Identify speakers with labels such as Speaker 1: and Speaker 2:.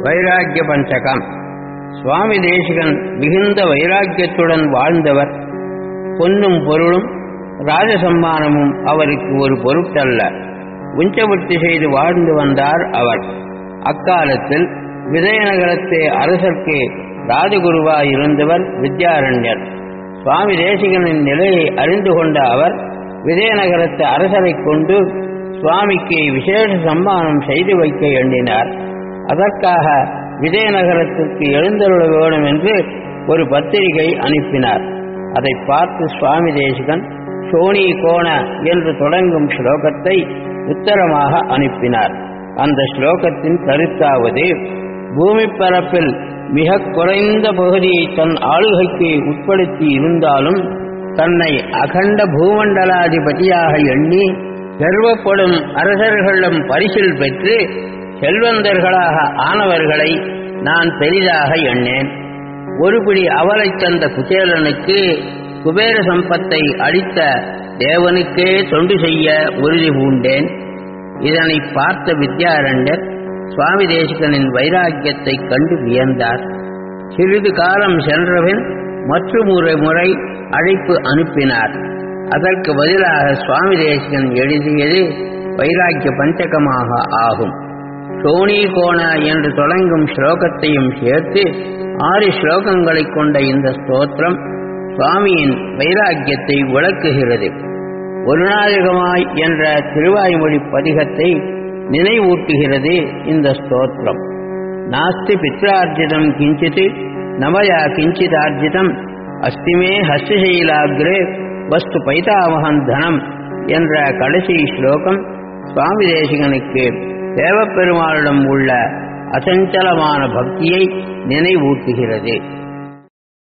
Speaker 1: வைராக்கிய பஞ்சகம் சுவாமி தேசிகன் மிகுந்த வைராக்கியத்துடன் வாழ்ந்தவர் பொன்னும் பொருளும் ராஜசம்மானமும் அவருக்கு ஒரு பொருட்டல்ல உஞ்சவர்த்தி செய்து வாழ்ந்து வந்தார் அவர் அக்காலத்தில் விஜயநகரத்து அரசர்க்கு ராஜகுருவாய் இருந்தவர் வித்யாரண்யர் சுவாமி தேசிகனின் நிலையை அறிந்து கொண்ட அவர் விஜயநகரத்து அரசரைக் கொண்டு சுவாமிக்கு விசேஷ சம்மானம் செய்து வைக்க எண்ணினார் அதற்காக விஜயநகரத்திற்கு எழுந்தருள வேண்டும் என்று ஒரு பத்திரிகை அனுப்பினார் அதை பார்த்து சுவாமி தேசிகன் சோனி கோண என்று தொடங்கும் ஸ்லோகத்தை உத்தரமாக அனுப்பினார் அந்த ஸ்லோகத்தின் கருத்தாவது பூமி பரப்பில் மிக குறைந்த பகுதியை தன் ஆளுகைக்கு உட்படுத்தி இருந்தாலும் தன்னை அகண்ட பூமண்டலாதிபதியாக எண்ணி கர்வப்படும் அரசர்களிடம் பரிசில் பெற்று செல்வந்தர்களாக ஆனவர்களை நான் பெரிதாக எண்ணேன் ஒருபிடி அவளை தந்த குச்சேலனுக்கு குபேர சம்பத்தை அளித்த தேவனுக்கே தொண்டு செய்ய உறுதி பூண்டேன் இதனை பார்த்த வித்யாரண்யர் சுவாமி தேசிகனின் வைராக்கியத்தை கண்டு வியந்தார் சிறிது காலம் சென்றபின் மற்றொரு முறை அழைப்பு அனுப்பினார் அதற்கு பதிலாக சுவாமி தேசிகன் எழுதியது வைராக்கிய பஞ்சகமாக ஆகும் சோனி கோண என்று தொடங்கும் ஸ்லோகத்தையும் சேர்த்து ஆறு ஸ்லோகங்களைக் கொண்ட இந்த ஸ்தோத்திரம் சுவாமியின் வைராக்கியத்தை விளக்குகிறது ஒருநாயகமாய் என்ற திருவாய்மொழி பதிகத்தை நினைவூட்டுகிறது இந்த ஸ்தோத்திரம் நாஸ்தி பித்ரார்ஜிதம் கிஞ்சித் நவயா கிஞ்சிதார்ஜிதம் அஸ்திமே ஹஸ்திசைலாகிரே வஸ்து பைதாமகன் தனம் என்ற கடைசி ஸ்லோகம் சுவாமி தேசிகனுக்கு தேவப்பெருமாளிடம் உள்ள அசஞ்சலமான பக்தியை நினைவூட்டுகிறது